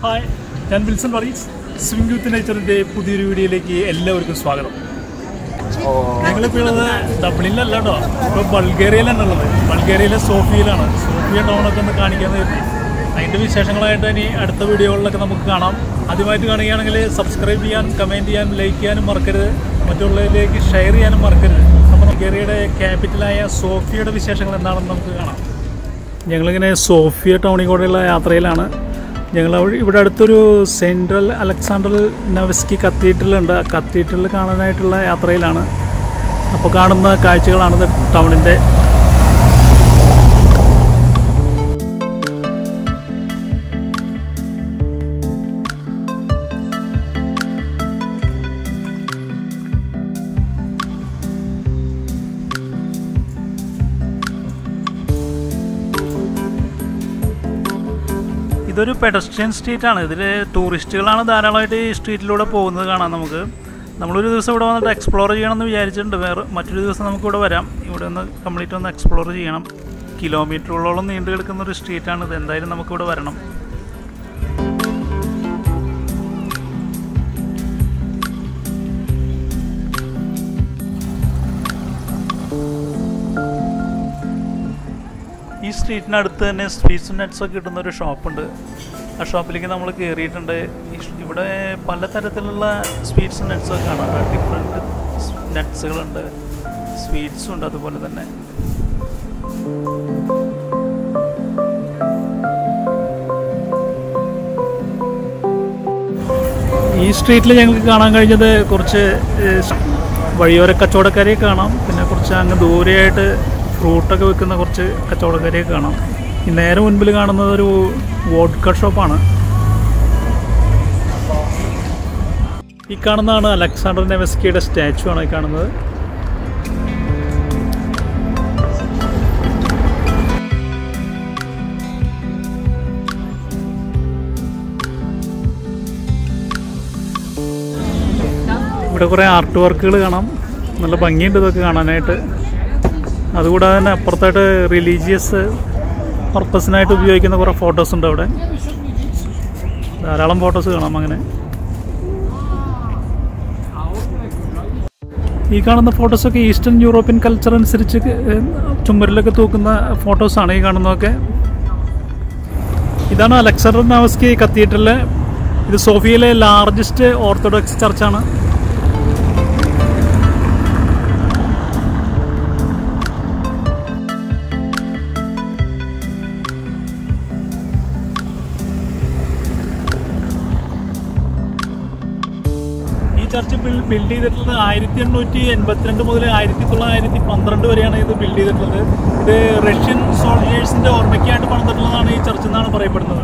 Hi ഞാൻ Wilson Parees swing with നേച്ചറിൻ്റെ പുതിയൊരു വീഡിയോയിലേക്ക് എല്ലാവർക്കും സ്വാഗതം ഞങ്ങളിപ്പോൾ ഉള്ളത് ഡബ്ലിനിലല്ല കേട്ടോ ഇപ്പോൾ ബൾഗേറിയയിലാണ് ഉള്ളത് ബൾഗേറിയയിലെ സോഫിയയിലാണ് സോഫിയ ടൗണൊക്കെ ഒന്ന് കാണിക്കാൻ കരുതി അതിൻ്റെ വിശേഷങ്ങളായിട്ട് ഇനി അടുത്ത വീഡിയോകളിലൊക്കെ നമുക്ക് കാണാം ആദ്യമായിട്ട് കാണുകയാണെങ്കിൽ സബ്സ്ക്രൈബ് ചെയ്യാനും കമൻറ്റ് ചെയ്യാനും ലൈക്ക് ചെയ്യാനും മറക്കരുത് മറ്റുള്ളവരിലേക്ക് ഷെയർ ചെയ്യാനും മറക്കരുത് അപ്പോൾ ബൾഗേറിയയുടെ ക്യാപിറ്റലായ സോഫിയയുടെ വിശേഷങ്ങൾ എന്താണെന്ന് നമുക്ക് കാണാം ഞങ്ങളിങ്ങനെ സോഫിയ ടൗണിൽ കൂടെയുള്ള യാത്രയിലാണ് ഞങ്ങൾ അവിടെ ഇവിടെ അടുത്തൊരു സെൻട്രൽ അലക്സാണ്ടർ നവസ്കി കത്തീഡ്രൽ ഉണ്ട് ആ കത്തീഡ്രൽ കാണാനായിട്ടുള്ള യാത്രയിലാണ് അപ്പോൾ കാണുന്ന കാഴ്ചകളാണ് ടൗണിൻ്റെ ഇതൊരു പെഡസ്ട്രിയൻ സ്ട്രീറ്റ് ആണ് ഇതിൽ ടൂറിസ്റ്റുകളാണ് ധാരാളമായിട്ട് ഈ സ്ട്രീറ്റിലൂടെ പോകുന്നത് കാണാം നമുക്ക് നമ്മളൊരു ദിവസം ഇവിടെ വന്നിട്ട് എക്സ്പ്ലോർ ചെയ്യണമെന്ന് വിചാരിച്ചിട്ടുണ്ട് വേറെ മറ്റൊരു ദിവസം നമുക്ക് ഇവിടെ വരാം ഇവിടെ ഒന്ന് കംപ്ലീറ്റ് ഒന്ന് എക്സ്പ്ലോർ ചെയ്യണം കിലോമീറ്ററുകളോളം നീണ്ടു കിടക്കുന്ന ഒരു സ്ട്രീറ്റാണ് ഇത് എന്തായാലും നമുക്കിവിടെ വരണം ഈ സ്ട്രീറ്റിനടുത്ത് തന്നെ സ്വീറ്റ്സ് നട്ട്സ് ഒക്കെ കിട്ടുന്ന ഒരു ഷോപ്പുണ്ട് ആ ഷോപ്പിലേക്ക് നമ്മൾ കയറിയിട്ടുണ്ട് ഈ ഷ്- ഇവിടെ പലതരത്തിലുള്ള സ്വീറ്റ്സ് നട്ട്സ് ഒക്കെ കാണാം ഡിഫറെൻറ്റ് നട്ട്സുകളുണ്ട് സ്വീറ്റ്സും ഉണ്ട് അതുപോലെ തന്നെ ഈ സ്ട്രീറ്റിൽ ഞങ്ങൾക്ക് കാണാൻ കഴിഞ്ഞത് കുറച്ച് ഏഹ്, വഴിയോര കച്ചവടക്കാരെ കാണാം പിന്നെ കുറച്ച് അങ്ങ് ദൂരെയായിട്ട് ഫ്രൂട്ടൊക്കെ വിൽക്കുന്ന കുറച്ച് കച്ചവടക്കാരെ കാണാം ഈ നേരെ മുൻപിൽ കാണുന്നത് ഒരു വോഡ്ക ഷോപ്പാണ് ഈ കാണുന്നതാണ് അലക്സാണ്ടർ നെവസ്കിയുടെ സ്റ്റാച്ചു ആണ് ഈ കാണുന്നത് ഇവിടെ കുറേ ആർട്ട് വർക്കുകൾ കാണാം നല്ല ഭംഗിയുണ്ട് ഇതൊക്കെ കാണാനായിട്ട് അതുകൂടാതെ തന്നെ അപ്പുറത്തായിട്ട് റിലീജിയസ് പർപ്പസിനായിട്ട് ഉപയോഗിക്കുന്ന കുറേ ഫോട്ടോസ് ഉണ്ട് അവിടെ ധാരാളം ഫോട്ടോസ് കാണാം അങ്ങനെ ഈ കാണുന്ന ഫോട്ടോസൊക്കെ ഈസ്റ്റേൺ യൂറോപ്യൻ കൾച്ചർ അനുസരിച്ച് ഏഹ്, ചുമരിലൊക്കെ തൂക്കുന്ന ഫോട്ടോസാണ് ഈ കാണുന്നതൊക്കെ ഇതാണ് അലക്സാണ്ടർ നാവസ്കി കത്തീഡ്രല് ഇത് സോഫിയയിലെ ലാർജസ്റ്റ് ഓർത്തഡോക്സ് ചർച്ചാണ് ഈ ചർച്ച് ബിൽ- ബിൽഡ് ചെയ്തിട്ടുള്ളത് ആയിരത്തി എണ്ണൂറ്റി എൺപത്തിരണ്ട് മുതൽ ആയിരത്തി തൊള്ളായിരത്തി പന്ത്രണ്ട് വരെയാണ് ഇത് ബിൽഡ് ചെയ്തിട്ടുള്ളത് ഇത് റഷ്യൻ സോൾജേഴ്സിന്റെ ഓർമ്മയ്ക്കായിട്ട് പണിതിട്ടുള്ളതാണ് ഈ ചർച്ച് എന്നാണ് പറയപ്പെടുന്നത്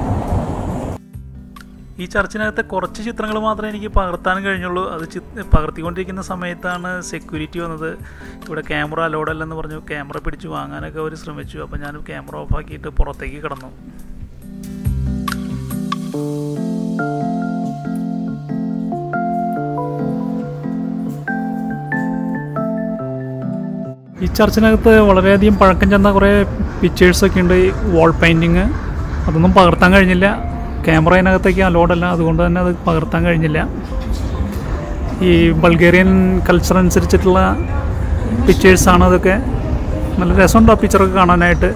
ഈ ചർച്ചിനകത്തെ കുറച്ച് ചിത്രങ്ങൾ മാത്രമേ എനിക്ക് പകർത്താൻ കഴിഞ്ഞുള്ളൂ അത് ചി പകർത്തിക്കൊണ്ടിരിക്കുന്ന സമയത്താണ് സെക്യൂരിറ്റി വന്നത് ഇവിടെ ക്യാമറ അലോഡ് അല്ലെന്ന് പറഞ്ഞു ക്യാമറ പിടിച്ച് വാങ്ങാനൊക്കെ അവർ ശ്രമിച്ചു അപ്പോൾ ഞാൻ ക്യാമറ ഓഫാക്കിയിട്ട് പുറത്തേക്ക് കിടന്നു ഈ ചർച്ചിനകത്ത് വളരെയധികം പഴക്കം ചെന്ന കുറേ പിക്ചേഴ്സൊക്കെ ഉണ്ട് ഈ വാൾ പെയിൻറ്റിങ് അതൊന്നും പകർത്താൻ കഴിഞ്ഞില്ല ക്യാമറ അതിനകത്തേക്ക് അലോഡല്ല അതുകൊണ്ട് തന്നെ അത് പകർത്താൻ കഴിഞ്ഞില്ല ഈ ബൾഗേറിയൻ കൾച്ചർ അനുസരിച്ചിട്ടുള്ള പിക്ചേഴ്സാണ് അതൊക്കെ നല്ല രസമുണ്ട് ആ പിക്ചറൊക്കെ കാണാനായിട്ട്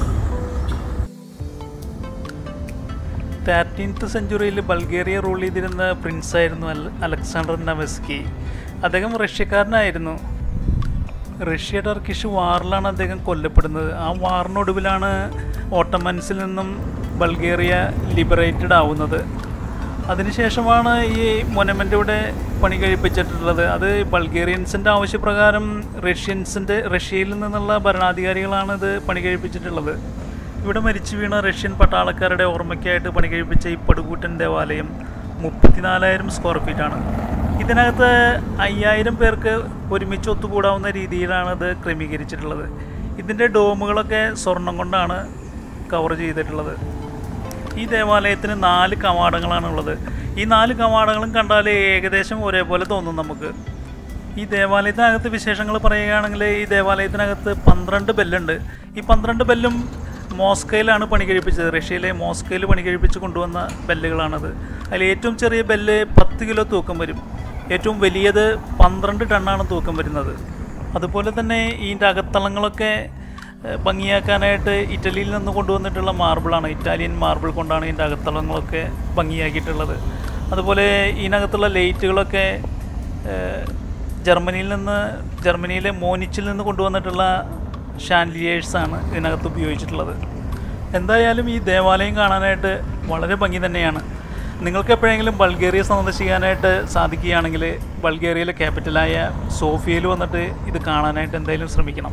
തേർട്ടീൻത്ത് സെഞ്ചുറിയിൽ ബൾഗേറിയ റൂൾ ചെയ്തിരുന്ന പ്രിൻസായിരുന്നു അൽ- അലക്സാണ്ടർ നവസ്കി അദ്ദേഹം റഷ്യക്കാരനായിരുന്നു റഷ്യ ടർക്കിഷ് വാറിലാണ് അദ്ദേഹം കൊല്ലപ്പെടുന്നത് ആ വാറിനൊടുവിലാണ് ഓട്ടമൻസിൽ നിന്നും ബൾഗേറിയ ലിബറേറ്റഡ് ആവുന്നത് അതിനുശേഷമാണ് ഈ മൊനമെൻ്റ് ഇവിടെ പണി കഴിപ്പിച്ചിട്ടുള്ളത് അത് ബൾഗേറിയൻസിൻ്റെ ആവശ്യപ്രകാരം റഷ്യൻസിൻ്റെ റഷ്യയിൽ നിന്നുള്ള ഭരണാധികാരികളാണ് ഇത് പണി കഴിപ്പിച്ചിട്ടുള്ളത് ഇവിടെ മരിച്ചു വീണ റഷ്യൻ പട്ടാളക്കാരുടെ ഓർമ്മയ്ക്കായിട്ട് പണി കഴിപ്പിച്ച ഈ പടുകൂറ്റൻ ദേവാലയം മുപ്പത്തിനാലായിരം സ്ക്വയർ ഫീറ്റാണ് ഇതിനകത്ത് അയ്യായിരം പേർക്ക് ഒരുമിച്ച് ഒത്തുകൂടാവുന്ന രീതിയിലാണ് ഇത് ക്രമീകരിച്ചിട്ടുള്ളത് ഇതിൻ്റെ ഡോമുകളൊക്കെ സ്വർണം കൊണ്ടാണ് കവർ ചെയ്തിട്ടുള്ളത് ഈ ദേവാലയത്തിന് നാല് കവാടങ്ങളാണുള്ളത് ഈ നാല് കവാടങ്ങളും കണ്ടാൽ ഏകദേശം ഒരേപോലെ തോന്നും നമുക്ക് ഈ ദേവാലയത്തിനകത്ത് വിശേഷങ്ങൾ പറയുകയാണെങ്കിൽ ഈ ദേവാലയത്തിനകത്ത് പന്ത്രണ്ട് ബെല്ലുണ്ട് ഈ പന്ത്രണ്ട് ബെല്ലും മോസ്കോയിലാണ് പണി കഴിപ്പിച്ചത് റഷ്യയിലെ മോസ്കോയിൽ പണി കഴിപ്പിച്ച് കൊണ്ടുവന്ന ബെല്ലുകളാണത് അതിൽ ഏറ്റവും ചെറിയ ബെല്ല് പത്ത് കിലോ തൂക്കം വരും ഏറ്റവും വലിയത് പന്ത്രണ്ട് ടണ്ണാണ് തൂക്കം വരുന്നത് അതുപോലെ തന്നെ ഇതിൻ്റെ അകത്തളങ്ങളൊക്കെ ഏഹ്, ഭംഗിയാക്കാനായിട്ട് ഇറ്റലിയിൽ നിന്ന് കൊണ്ടുവന്നിട്ടുള്ള മാർബിളാണ് ഇറ്റാലിയൻ മാർബിൾ കൊണ്ടാണ് ഇതിൻ്റെ അകത്തളങ്ങളൊക്കെ ഭംഗിയാക്കിയിട്ടുള്ളത് അതുപോലെ ഇതിനകത്തുള്ള ലൈറ്റുകളൊക്കെ ഏഹ്, ജർമ്മനിയിൽ നിന്ന് ജർമ്മനിയിലെ മോനിച്ചിൽ നിന്ന് കൊണ്ടുവന്നിട്ടുള്ള ഷാൻലിയേഴ്സാണ് ഇതിനകത്ത് ഉപയോഗിച്ചിട്ടുള്ളത് എന്തായാലും ഈ ദേവാലയം കാണാനായിട്ട് വളരെ ഭംഗി തന്നെയാണ് നിങ്ങൾക്ക് എപ്പോഴെങ്കിലും ബൾഗേറിയ സന്ദർശിക്കാനായിട്ട് സാധിക്കുകയാണെങ്കിൽ ബൾഗേറിയയിലെ ക്യാപിറ്റലായ സോഫിയയിൽ വന്നിട്ട് ഇത് കാണാനായിട്ട് എന്തായാലും ശ്രമിക്കണം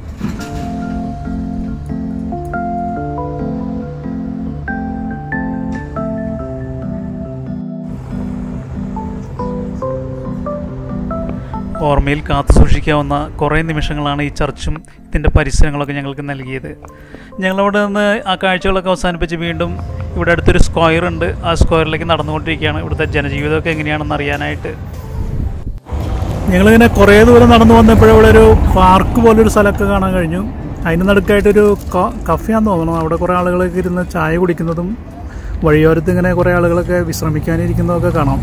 ഓർമ്മയിൽ കാത്തു സൂക്ഷിക്കാവുന്ന കുറേ നിമിഷങ്ങളാണ് ഈ ചർച്ചും ഇതിൻ്റെ പരിസരങ്ങളൊക്കെ ഞങ്ങൾക്ക് നൽകിയത് ഞങ്ങളവിടെ നിന്ന് ആ കാഴ്ചകളൊക്കെ അവസാനിപ്പിച്ച് വീണ്ടും ഇവിടെ അടുത്തൊരു സ്ക്വയർ ഉണ്ട് ആ സ്ക്വയറിലേക്ക് നടന്നുകൊണ്ടിരിക്കുകയാണ് ഇവിടുത്തെ ജനജീവിതമൊക്കെ എങ്ങനെയാണെന്ന് അറിയാനായിട്ട് ഞങ്ങളിങ്ങനെ കുറേ ദൂരം നടന്നു വന്നപ്പോൾ ഇവിടെ ഒരു പാർക്ക് പോലൊരു സ്ഥലമൊക്കെ കാണാൻ കഴിഞ്ഞു അതിന് നടുക്കായിട്ടൊരു കഫയാന്ന് തോന്നുന്നു അവിടെ കുറേ ആളുകളൊക്കെ ഇരുന്ന് ചായ കുടിക്കുന്നതും വഴിയോരത്ത് ഇങ്ങനെ കുറേ ആളുകളൊക്കെ വിശ്രമിക്കാനിരിക്കുന്നതൊക്കെ കാണാം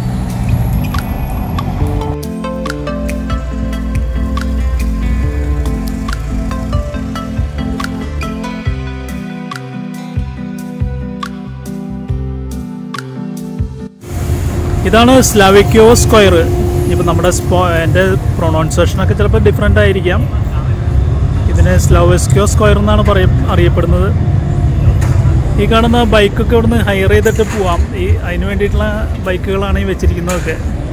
ഇതാണ് സ്ലാവിക്കോ സ്ക്വയർ ഇപ്പം നമ്മുടെ സ്പോ എൻ്റെ പ്രൊണൗൺസിയേഷനൊക്കെ ചിലപ്പോൾ ഡിഫറെൻ്റ് ആയിരിക്കാം ഇതിനെ സ്ലോവസ്ക്യോ സ്ക്വയർ എന്നാണ് പറയ അറിയപ്പെടുന്നത് ഈ കാണുന്ന ബൈക്കൊക്കെ ഇവിടുന്ന് ഹയർ ചെയ്തിട്ട് പോവാം ഈ അതിന് വേണ്ടിയിട്ടുള്ള ബൈക്കുകളാണ് ഈ വെച്ചിരിക്കുന്നതൊക്കെ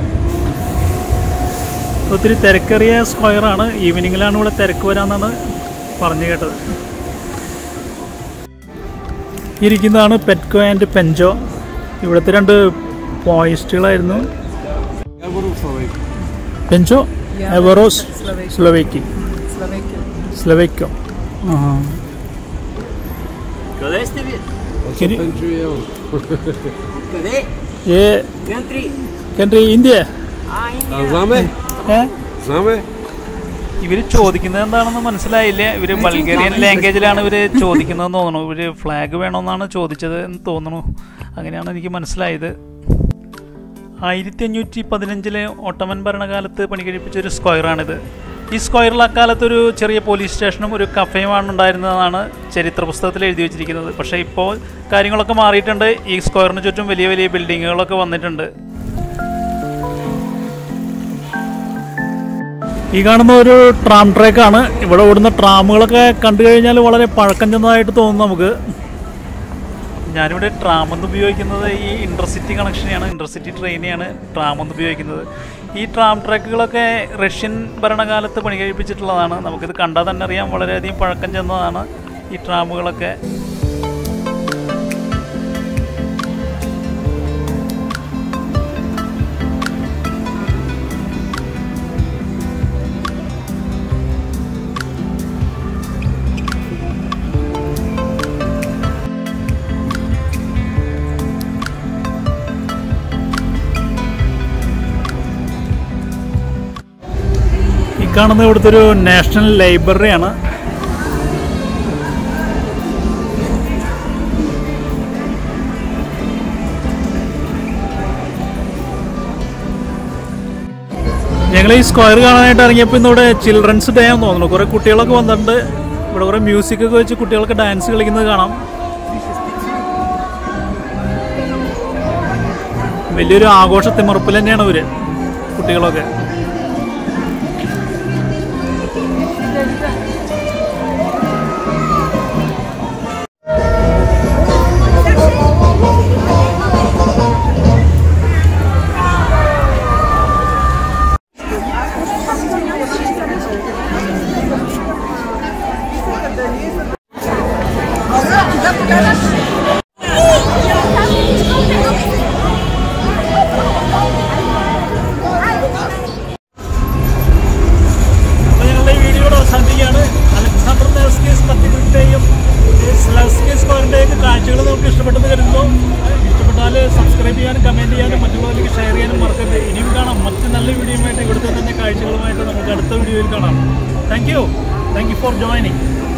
ഒത്തിരി തിരക്കേറിയ സ്ക്വയറാണ് ഈവനിങ്ങിലാണ് ഇവിടെ തിരക്ക് വരാമെന്നാണ് പറഞ്ഞു കേട്ടത് ഇരിക്കുന്നതാണ് പെറ്റ്കോ ആൻഡ് പെൻജോ ഇവിടുത്തെ രണ്ട് പോയിസ്റ്റുകളായിരുന്നു പെൻജോ എവറോസ് സ്ലോവേക്കി Slovakia. സ്ലോവേക്കോ ആ Къде сте вие? Can you- Къде? ये Country. Country India А, Индия. Знаме? ഏ Знаме? ഇവര് ചോദിക്കുന്നത് എന്താണെന്ന് മനസ്സിലായില്ല ഇവര് ബൾഗേറിയൻ ലാംഗ്വേജിലാണ് ഇവര് ചോദിക്കുന്നതെന്ന് തോന്നുന്നു ഇവര് ഫ്ലാഗ് വേണമെന്നാണ് ചോദിച്ചത് എന്ന് തോന്നുന്നു അങ്ങനെയാണ് എനിക്ക് മനസ്സിലായത് ആയിരത്തി അഞ്ഞൂറ്റി പതിനഞ്ചിലെ ഓട്ടമൻ ഭരണകാലത്ത് പണി കഴിപ്പിച്ച ഒരു സ്ക്വയറാണിത് ഈ സ്ക്വയറിൽ അക്കാലത്ത് ഒരു ചെറിയ പോലീസ് സ്റ്റേഷനും ഒരു കഫേയുമാണ് ഉണ്ടായിരുന്നതെന്നാണ് ചരിത്ര പുസ്തകത്തിൽ എഴുതി വെച്ചിരിക്കുന്നത് പക്ഷേ ഇപ്പോൾ കാര്യങ്ങളൊക്കെ മാറിയിട്ടുണ്ട് ഈ സ്ക്വയറിന് ചുറ്റും വലിയ വലിയ ബിൽഡിങ്ങുകളൊക്കെ വന്നിട്ടുണ്ട് ഈ കാണുന്ന ഒരു ട്രാം ട്രാക്കാണ് ഇവിടെ ഓടുന്ന ട്രാമുകളൊക്കെ കണ്ടു കഴിഞ്ഞാൽ വളരെ പഴക്കം ചെന്നതായിട്ട് തോന്നും നമുക്ക് ഞാനിവിടെ ട്രാം എന്ന് ഉപയോഗിക്കുന്നത് ഈ ഇൻ്റർസിറ്റി കണക്ഷനെയാണ് ഇൻ്റർസിറ്റി ട്രെയിനെയാണ് ട്രാം എന്ന് ഉപയോഗിക്കുന്നത് ഈ ട്രാം ട്രാക്കുകളൊക്കെ റഷ്യൻ ഭരണകാലത്ത് പണി കഴിപ്പിച്ചിട്ടുള്ളതാണ് നമുക്കിത് കണ്ടാൽ തന്നെ അറിയാം വളരെയധികം പഴക്കം ചെന്നതാണ് ഈ ട്രാമുകളൊക്കെ ഈ കാണുന്ന ഇവിടുത്തെ ഒരു നാഷണൽ ലൈബ്രറിയാണ് ഞങ്ങൾ ഈ സ്ക്വയർ കാണാനായിട്ട് ഇറങ്ങിയപ്പോൾ ഇന്ന് ഇവിടെ ചിൽഡ്രൻസ് ഡേ ആണെന്ന് തോന്നുന്നു കുറേ കുട്ടികളൊക്കെ വന്നിട്ടുണ്ട് ഇവിടെ കുറേ മ്യൂസിക് ഒക്കെ വെച്ച് കുട്ടികളൊക്കെ ഡാൻസ് കളിക്കുന്നത് കാണാം വലിയൊരു ആഘോഷ തിമർപ്പിൽ തന്നെയാണ് ഇവര് കുട്ടികളൊക്കെ അപ്പോൾ ഞങ്ങളുടെ ഈ വീഡിയോയുടെ അവസാനിപ്പിക്കുകയാണ് അലക്സാണ്ടർ നെവസ്കീസ് കത്തീഡ്രലിൻ്റെയും സ്ലസ്കി സ്ക്വയറിൻ്റെയൊക്കെ കാഴ്ചകൾ നമുക്ക് ഇഷ്ടപ്പെട്ടെന്ന് കരുതുന്നു ഇഷ്ടപ്പെട്ടാൽ സബ്സ്ക്രൈബ് ചെയ്യാനും കമൻറ്റ് ചെയ്യാനും മറ്റുള്ളവരിലേക്ക് ഷെയർ ചെയ്യാനും മറക്കരുത് ഇനിയും കാണാം മറ്റ് നല്ല വീഡിയോയുമായിട്ട് ഇവിടുത്തെ തന്നെ കാഴ്ചകളുമായിട്ട് നമുക്ക് അടുത്ത വീഡിയോയിൽ കാണാം thank you thank you for joining